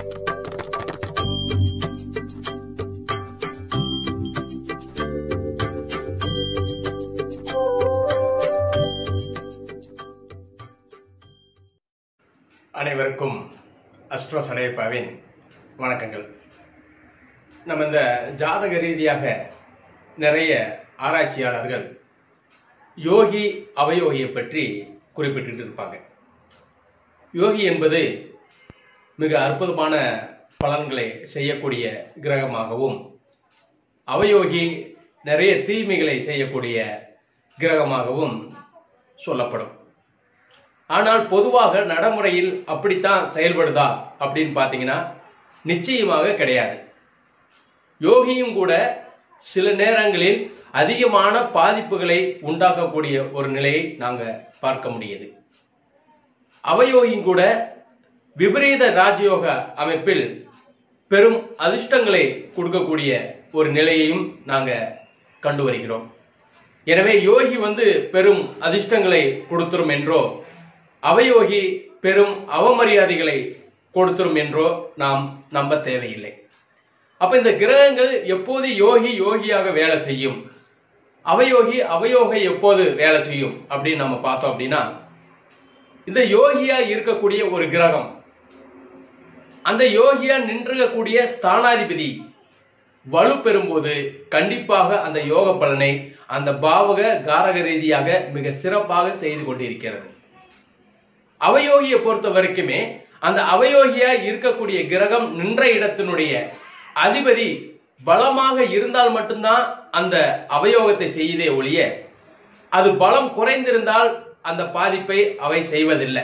அனைவருக்கும் அஸ்ட்ரோ சடையப்பாவின் வணக்கங்கள் நம்ம இந்த ஜாதக ரீதியாக நிறைய ஆராய்ச்சியாளர்கள் யோகி அவயோகியை பற்றி குறிப்பிட்டு இருப்பாங்க யோகி என்பது மிக அற்புதமான பலன்களை செய்யக்கூடிய கிரகமாகவும் அவயோகி நிறைய தீமைகளை செய்யக்கூடிய கிரகமாகவும் சொல்லப்படும் ஆனால் பொதுவாக நடைமுறையில் அப்படித்தான் செயல்படுதா அப்படின்னு பார்த்தீங்கன்னா நிச்சயமாக கிடையாது யோகியும் கூட சில நேரங்களில் அதிகமான பாதிப்புகளை உண்டாக்கக்கூடிய ஒரு நிலையை நாங்கள் பார்க்க முடியுது அவயோகியும் கூட விபரீத ராஜயோக அமைப்பில் பெரும் அதிர்ஷ்டங்களை கொடுக்கக்கூடிய ஒரு நிலையையும் நாங்கள் கண்டு வருகிறோம் எனவே யோகி வந்து பெரும் அதிர்ஷ்டங்களை கொடுத்துரும் என்றோ அவயோகி பெரும் அவமரியாதைகளை கொடுத்துரும் என்றோ நாம் நம்ப தேவையில்லை அப்ப இந்த கிரகங்கள் எப்போது யோகி யோகியாக வேலை செய்யும் அவயோகி அவயோகை எப்போது வேலை செய்யும் அப்படின்னு நம்ம பார்த்தோம் அப்படின்னா இந்த யோகியா இருக்கக்கூடிய ஒரு கிரகம் அந்த யோகியா நின்றுகக்கூடிய ஸ்தானாதிபதி வலு பெறும்போது கண்டிப்பாக அந்த யோக பலனை அந்த பாவக காரக ரீதியாக மிக சிறப்பாக செய்து கொண்டிருக்கிறது அவயோகியை பொறுத்த வரைக்குமே அந்த அவயோகியா இருக்கக்கூடிய கிரகம் நின்ற இடத்தினுடைய அதிபதி பலமாக இருந்தால் மட்டும்தான் அந்த அவயோகத்தை செய்யதே ஒழிய அது பலம் குறைந்திருந்தால் அந்த பாதிப்பை அவை செய்வதில்லை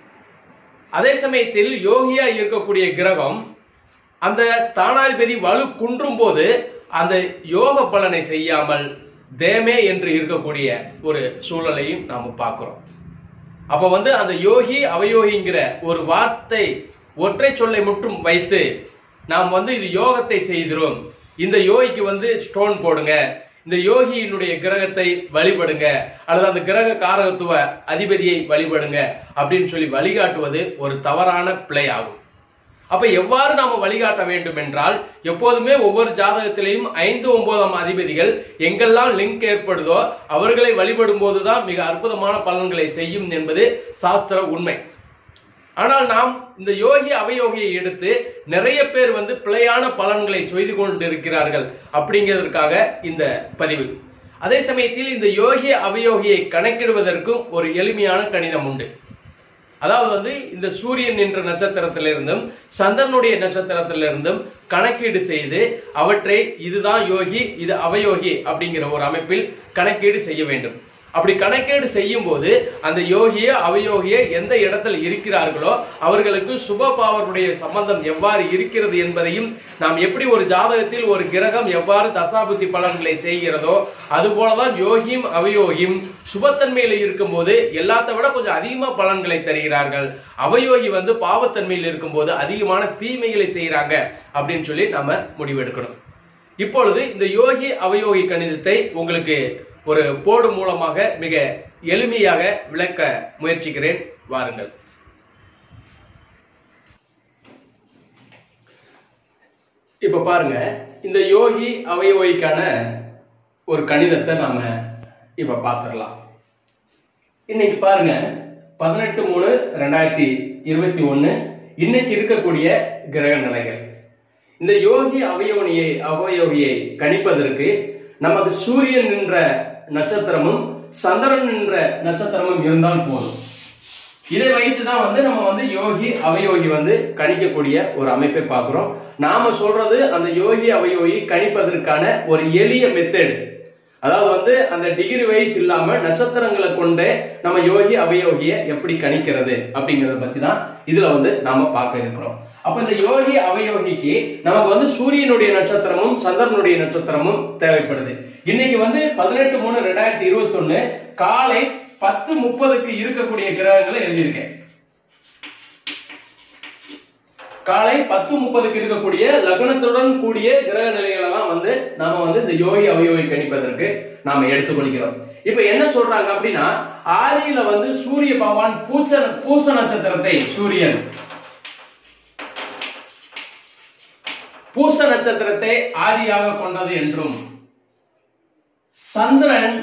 அதே சமயத்தில் யோகியா இருக்கக்கூடிய கிரகம் அந்த ஸ்தானாதிபதி வலு குன்றும் போது அந்த யோக பலனை செய்யாமல் தேமே என்று இருக்கக்கூடிய ஒரு சூழலையும் நாம் பார்க்கிறோம் அப்ப வந்து அந்த யோகி அவயோகிங்கிற ஒரு வார்த்தை ஒற்றை சொல்லை மட்டும் வைத்து நாம் வந்து இது யோகத்தை செய்கிறோம் இந்த யோகிக்கு வந்து ஸ்டோன் போடுங்க இந்த யோகியினுடைய கிரகத்தை வழிபடுங்க அல்லது அந்த கிரக காரகத்துவ அதிபதியை வழிபடுங்க அப்படின்னு சொல்லி வழிகாட்டுவது ஒரு தவறான பிழை ஆகும் அப்ப எவ்வாறு நாம வழிகாட்ட வேண்டும் என்றால் எப்போதுமே ஒவ்வொரு ஜாதகத்திலையும் ஐந்து ஒன்பதாம் அதிபதிகள் எங்கெல்லாம் லிங்க் ஏற்படுதோ அவர்களை வழிபடும் போதுதான் மிக அற்புதமான பலன்களை செய்யும் என்பது சாஸ்திர உண்மை ஆனால் நாம் இந்த யோகி அவயோகியை எடுத்து நிறைய பேர் வந்து பிழையான பலன்களை செய்து கொண்டிருக்கிறார்கள் அப்படிங்கிறதுக்காக இந்த பதிவு அதே சமயத்தில் இந்த யோகி அவயோகியை கணக்கிடுவதற்கும் ஒரு எளிமையான கணிதம் உண்டு அதாவது வந்து இந்த சூரியன் என்ற நட்சத்திரத்திலிருந்தும் சந்திரனுடைய நட்சத்திரத்திலிருந்தும் கணக்கீடு செய்து அவற்றை இதுதான் யோகி இது அவயோகி அப்படிங்கிற ஒரு அமைப்பில் கணக்கீடு செய்ய வேண்டும் அப்படி கணக்கீடு செய்யும் போது அந்த யோகிய அவயோகிய எந்த இடத்தில் இருக்கிறார்களோ அவர்களுக்கு சுப பாவருடைய சம்பந்தம் எவ்வாறு இருக்கிறது என்பதையும் நாம் எப்படி ஒரு ஜாதகத்தில் ஒரு கிரகம் எவ்வாறு தசாபுத்தி பலன்களை செய்கிறதோ அதுபோலதான் யோகியும் அவயோகியும் சுபத்தன்மையில இருக்கும்போது எல்லாத்த விட கொஞ்சம் அதிகமா பலன்களை தருகிறார்கள் அவயோகி வந்து பாவத்தன்மையில் இருக்கும்போது அதிகமான தீமைகளை செய்யறாங்க அப்படின்னு சொல்லி நாம முடிவெடுக்கணும் இப்பொழுது இந்த யோகி அவயோகி கணிதத்தை உங்களுக்கு ஒரு போடு மூலமாக மிக எளிமையாக விளக்க முயற்சிக்கிறேன் வாருங்கள் இப்ப பாருங்க இந்த யோகி அவயோகிக்கான ஒரு கணிதத்தை நாம இப்ப பார்த்துடலாம் இன்னைக்கு பாருங்க பதினெட்டு மூணு ரெண்டாயிரத்தி இருபத்தி ஒன்னு இன்னைக்கு இருக்கக்கூடிய கிரக நிலைகள் இந்த யோகி அவயோனியை அவயோகியை கணிப்பதற்கு நமக்கு சூரியன் என்ற நட்சத்திரமும் சந்திரன் என்ற நட்சத்திரமும் இருந்தால் போதும் இதை வைத்து தான் வந்து நம்ம வந்து யோகி அவயோகி வந்து கணிக்கக்கூடிய ஒரு அமைப்பை பார்க்கிறோம் நாம சொல்றது அந்த யோகி அவயோகி கணிப்பதற்கான ஒரு எளிய மெத்தேடு அதாவது வந்து அந்த டிகிரி வைஸ் இல்லாம நட்சத்திரங்களை கொண்டு நம்ம யோகி அவயோகிய எப்படி கணிக்கிறது அப்படிங்கறத பத்தி தான் இதுல வந்து நாம பார்க்க இருக்கிறோம் அப்ப இந்த யோகி அவயோகிக்கு நமக்கு வந்து சூரியனுடைய நட்சத்திரமும் சந்திரனுடைய நட்சத்திரமும் தேவைப்படுது இன்னைக்கு வந்து பதினெட்டு மூணு ரெண்டாயிரத்தி இருபத்தி ஒண்ணு காலை பத்து முப்பதுக்கு இருக்கக்கூடிய கிரகங்களை எழுதியிருக்கேன் காலை பத்து முப்பதுக்கு இருக்கக்கூடிய லக்னத்துடன் கூடிய கிரக நிலைகளை தான் வந்து நாம வந்து இந்த யோகி அவயோகி கணிப்பதற்கு நாம எடுத்துக்கொள்கிறோம் இப்ப என்ன சொல்றாங்க அப்படின்னா ஆதியில வந்து சூரிய பகவான் பூச்ச பூச நட்சத்திரத்தை சூரியன் பூச நட்சத்திரத்தை ஆதியாக கொண்டது என்றும் சந்திரன்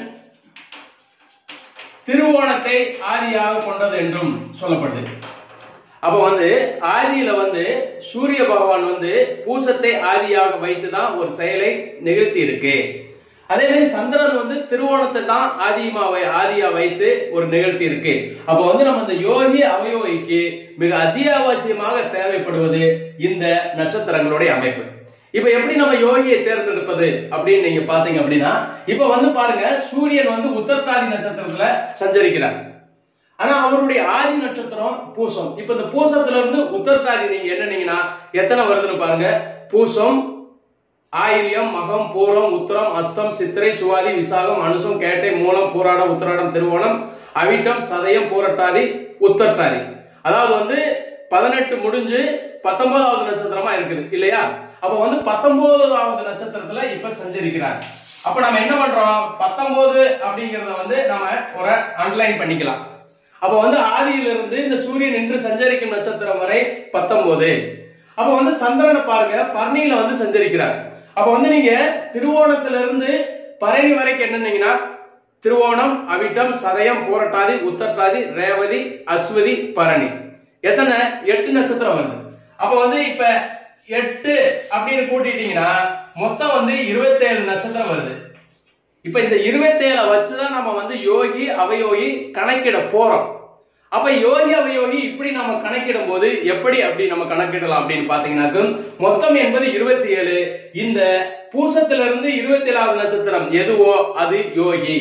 திருவோணத்தை ஆதியாக கொண்டது என்றும் சொல்லப்படுது அப்ப வந்து ஆதியில வந்து சூரிய பகவான் வந்து பூசத்தை ஆதியாக வைத்துதான் ஒரு செயலை நிகழ்த்தி இருக்கு அதே மாதிரி சந்திரன் வந்து திருவோணத்தை தான் ஆதியமா வை ஆதியா வைத்து ஒரு நிகழ்த்தி இருக்கு அப்ப வந்து நம்ம இந்த யோகி அவயோகிக்கு மிக அத்தியாவசியமாக தேவைப்படுவது இந்த நட்சத்திரங்களுடைய அமைப்பு இப்ப எப்படி நம்ம யோகியை தேர்ந்தெடுப்பது அப்படின்னு நீங்க பாத்தீங்க அப்படின்னா இப்ப வந்து பாருங்க சூரியன் வந்து உத்தரகாதி நட்சத்திரத்துல சஞ்சரிக்கிறார் ஆனா அவருடைய ஆதி நட்சத்திரம் பூசம் இப்ப இந்த பூசத்துல இருந்து உத்தரகாதி நீங்க என்னன்னீங்கன்னா எத்தனை வருதுன்னு பாருங்க பூசம் ஆயில்யம் மகம் பூரம் உத்தரம் அஸ்தம் சித்திரை சுவாதி விசாகம் அனுசம் கேட்டை மூலம் பூராடம் உத்திராடம் திருவோணம் அவிட்டம் சதயம் பூரட்டாதி உத்தரட்டாதி அதாவது வந்து பதினெட்டு முடிஞ்சு பத்தொன்பதாவது நட்சத்திரமா இருக்குது இல்லையா அப்ப வந்து பத்தொன்பதாவது நட்சத்திரத்துல இப்ப சஞ்சரிக்கிறார் அப்ப நம்ம என்ன பண்றோம் பத்தொன்பது அப்படிங்கறத வந்து நம்ம ஒரு அண்டர்லைன் பண்ணிக்கலாம் அப்ப வந்து ஆதியிலிருந்து இந்த சூரியன் நின்று சஞ்சரிக்கும் நட்சத்திரம் வரை பத்தொன்பது அப்ப வந்து சந்திரனை பாருங்க பரணியில வந்து சஞ்சரிக்கிறார் அப்ப வந்து நீங்க திருவோணத்துல இருந்து பரணி வரைக்கும் என்னன்னீங்கன்னா திருவோணம் அவிட்டம் சதயம் பூரட்டாதி உத்தரட்டாதி ரேவதி அஸ்வதி பரணி எத்தனை எட்டு நட்சத்திரம் வருது அப்ப வந்து இப்ப எட்டு அப்படின்னு கூட்டிட்டீங்கன்னா மொத்தம் வந்து இருபத்தேழு நட்சத்திரம் வருது இப்ப இந்த இருபத்தேழை வச்சுதான் நம்ம வந்து யோகி அவயோகி கணக்கிட போறோம் அப்ப யோகி அவயோகி இப்படி நம்ம கணக்கிடும் போது எப்படி அப்படி நம்ம கணக்கிடலாம் அப்படின்னு பாத்தீங்கன்னாக்கும் மொத்தம் என்பது இருபத்தி ஏழு இந்த பூசத்திலிருந்து இருபத்தி ஏழாவது நட்சத்திரம் எதுவோ அது யோகி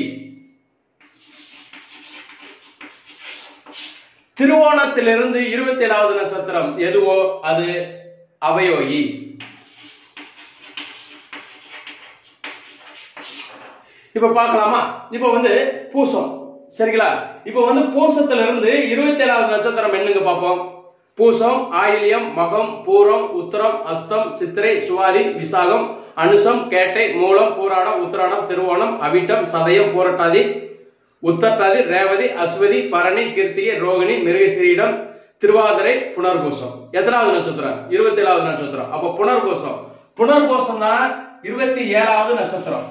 திருவோணத்திலிருந்து இருபத்தி ஏழாவது நட்சத்திரம் எதுவோ அது அவயோகி இப்ப பார்க்கலாமா இப்ப வந்து பூசம் சரிங்களா இப்ப வந்து பூசத்துல இருந்து இருபத்தி ஏழாவது நட்சத்திரம் என்னங்க பார்ப்போம் பூசம் ஆயில்யம் மகம் பூரம் உத்தரம் அஸ்தம் சித்திரை சுவாதி விசாகம் அனுசம் கேட்டை மூலம் பூராடம் உத்திராடம் திருவோணம் அவிட்டம் சதயம் பூரட்டாதி உத்தரட்டாதி ரேவதி அஸ்வதி பரணி கிருத்திகை ரோகிணி மிருகசிரீடம் திருவாதிரை புனர்கோசம் எத்தனாவது நட்சத்திரம் இருபத்தி ஏழாவது நட்சத்திரம் அப்ப புனர்கோசம் புனர்கோசம் தான் இருபத்தி ஏழாவது நட்சத்திரம்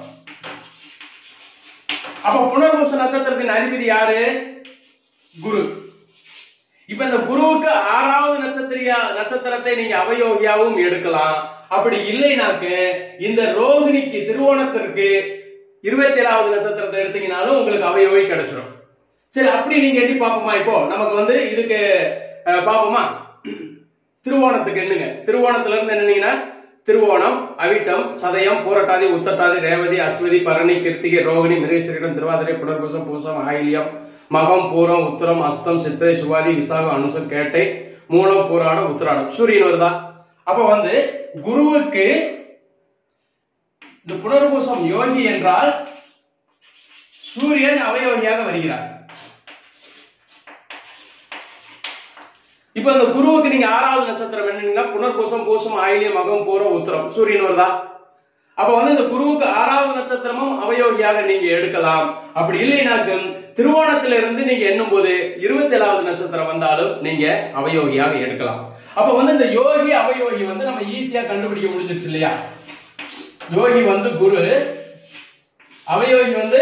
அப்ப புனர்பூச நட்சத்திரத்தின் அதிபதி யாரு குரு இப்ப இந்த குருவுக்கு ஆறாவது நட்சத்திரியா நட்சத்திரத்தை நீங்க அவயோகியாவும் எடுக்கலாம் அப்படி இல்லைனாக்கு இந்த ரோகிணிக்கு திருவோணத்திற்கு இருபத்தி ஏழாவது நட்சத்திரத்தை எடுத்தீங்கனாலும் உங்களுக்கு அவயோகி கிடைச்சிடும் சரி அப்படி நீங்க எண்ணி பாப்போமா இப்போ நமக்கு வந்து இதுக்கு அஹ், பாப்போமா திருவோணத்துக்கு என்னங்க திருவோணத்துல இருந்து என்னன்னீங்கன்னா திருவோணம் அவிட்டம் சதயம் பூரட்டாதி உத்தட்டாதி ரேவதி அஸ்வதி பரணி கிருத்திகை ரோகிணி மிருகசிரிடம் திருவாதிரை புனர்பூசம் பூசம் ஆயில்யம் மகம் பூரம் உத்தரம் அஸ்தம் சித்திரை சுவாதி விசாகம் அனுசம் கேட்டை மூலம் பூராடம் உத்திராடம் சூரியன் வருதா அப்ப வந்து குருவுக்கு இந்த புனர்பூசம் யோகி என்றால் சூரியன் அவயோகியாக வருகிறார் இப்ப இந்த குருவுக்கு நீங்க ஆறாவது நட்சத்திரம் என்னன்னா புனர்பூசம் பூசம் ஆயிலியம் மகம் பூரம் உத்தரம் சூரியன் வருதா அப்ப வந்து இந்த குருவுக்கு ஆறாவது நட்சத்திரமும் அவயோகியாக நீங்க எடுக்கலாம் அப்படி இல்லைனாக்கும் திருவோணத்தில இருந்து நீங்க எண்ணும் போது இருபத்தி ஏழாவது நட்சத்திரம் வந்தாலும் நீங்க அவயோகியாக எடுக்கலாம் அப்ப வந்து இந்த யோகி அவயோகி வந்து நம்ம ஈஸியா கண்டுபிடிக்க முடிஞ்சிருச்சு இல்லையா யோகி வந்து குரு அவயோகி வந்து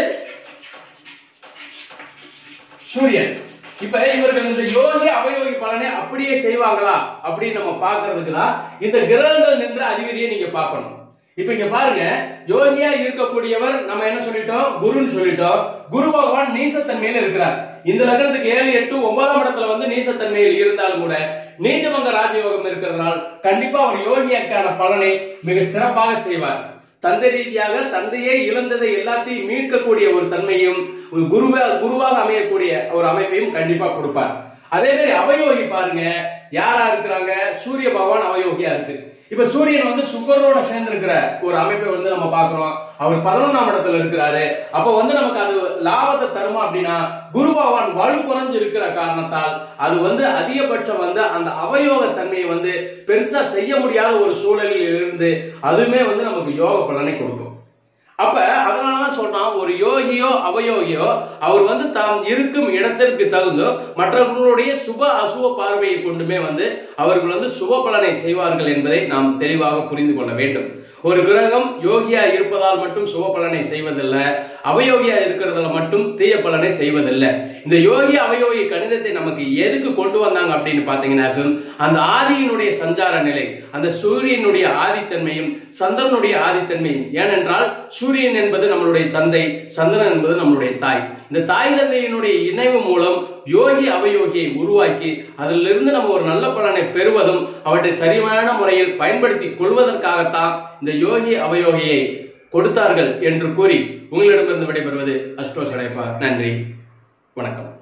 சூரியன் இப்ப இவர்கள் இந்த யோகி அவயோகி பலனை அப்படியே செய்வாங்களா அப்படின்னு நம்ம பார்க்கிறதுக்கு தான் இந்த கிரகங்கள் நின்ற அதிபதியை நீங்க பார்க்கணும் இப்ப இங்க பாருங்க யோகியா இருக்கக்கூடியவர் நம்ம என்ன சொல்லிட்டோம் குருன்னு சொல்லிட்டோம் குரு பகவான் நீசத்தன்மையில இருக்கிறார் இந்த லக்னத்துக்கு ஏழு எட்டு ஒன்பதாம் இடத்துல வந்து நீசத்தன்மையில் இருந்தாலும் கூட நீச்சபங்க ராஜயோகம் இருக்கிறதுனால் கண்டிப்பா அவர் யோகியாக்கான பலனை மிக சிறப்பாக செய்வார் தந்தை ரீதியாக தந்தையே இழந்ததை எல்லாத்தையும் மீட்கக்கூடிய ஒரு தன்மையும் ஒரு குருவா குருவாக அமையக்கூடிய ஒரு அமைப்பையும் கண்டிப்பா கொடுப்பார் அதே மாதிரி அவயோகி பாருங்க யாரா இருக்கிறாங்க சூரிய பகவான் அவயோகியா இருக்கு இப்ப சூரியன் வந்து சுக்கரோட சேர்ந்து இருக்கிற ஒரு அமைப்பை வந்து நம்ம பாக்குறோம் அவர் பதினொன்னாம் இடத்துல இருக்கிறாரு அப்ப வந்து நமக்கு அது லாபத்தை தருமா அப்படின்னா குரு பகவான் வலு குறைஞ்சு இருக்கிற காரணத்தால் அது வந்து அதிகபட்சம் வந்து அந்த அவயோக தன்மையை வந்து பெருசா செய்ய முடியாத ஒரு சூழலில் இருந்து அதுவுமே வந்து நமக்கு யோக பலனை கொடுக்கும் அப்ப அதனாலதான் சொல்றான் ஒரு யோகியோ அவயோகியோ அவர் வந்து தாம் இருக்கும் இடத்திற்கு தகுந்தோ மற்றவர்களுடைய சுப அசுப பார்வையை கொண்டுமே வந்து அவர்கள் வந்து சுப பலனை செய்வார்கள் என்பதை நாம் தெளிவாக புரிந்து கொள்ள வேண்டும் ஒரு கிரகம் யோகியா இருப்பதால் மட்டும் சுப பலனை செய்வதில்ல அவயோகியா இருக்கிறதுல மட்டும் தீய பலனை செய்வதில்லை இந்த யோகி அவயோகி கணிதத்தை நமக்கு எதுக்கு கொண்டு வந்தாங்க அப்படின்னு பாத்தீங்கன்னா அந்த ஆதியினுடைய சஞ்சார நிலை அந்த சூரியனுடைய ஆதித்தன்மையும் சந்திரனுடைய ஆதித்தன்மையும் ஏனென்றால் சூரியன் என்பது நம்மளுடைய தந்தை சந்திரன் என்பது நம்மளுடைய தாய் இந்த தாய் தந்தையினுடைய இணைவு மூலம் யோகி அவயோகியை உருவாக்கி அதிலிருந்து நம்ம ஒரு நல்ல பலனை பெறுவதும் அவற்றை சரியான முறையில் பயன்படுத்தி கொள்வதற்காகத்தான் இந்த யோகி அவயோகியை கொடுத்தார்கள் என்று கூறி உங்களிடமிருந்து விடைபெறுவது அஸ்ட்ரோ சடைப்பா நன்றி வணக்கம்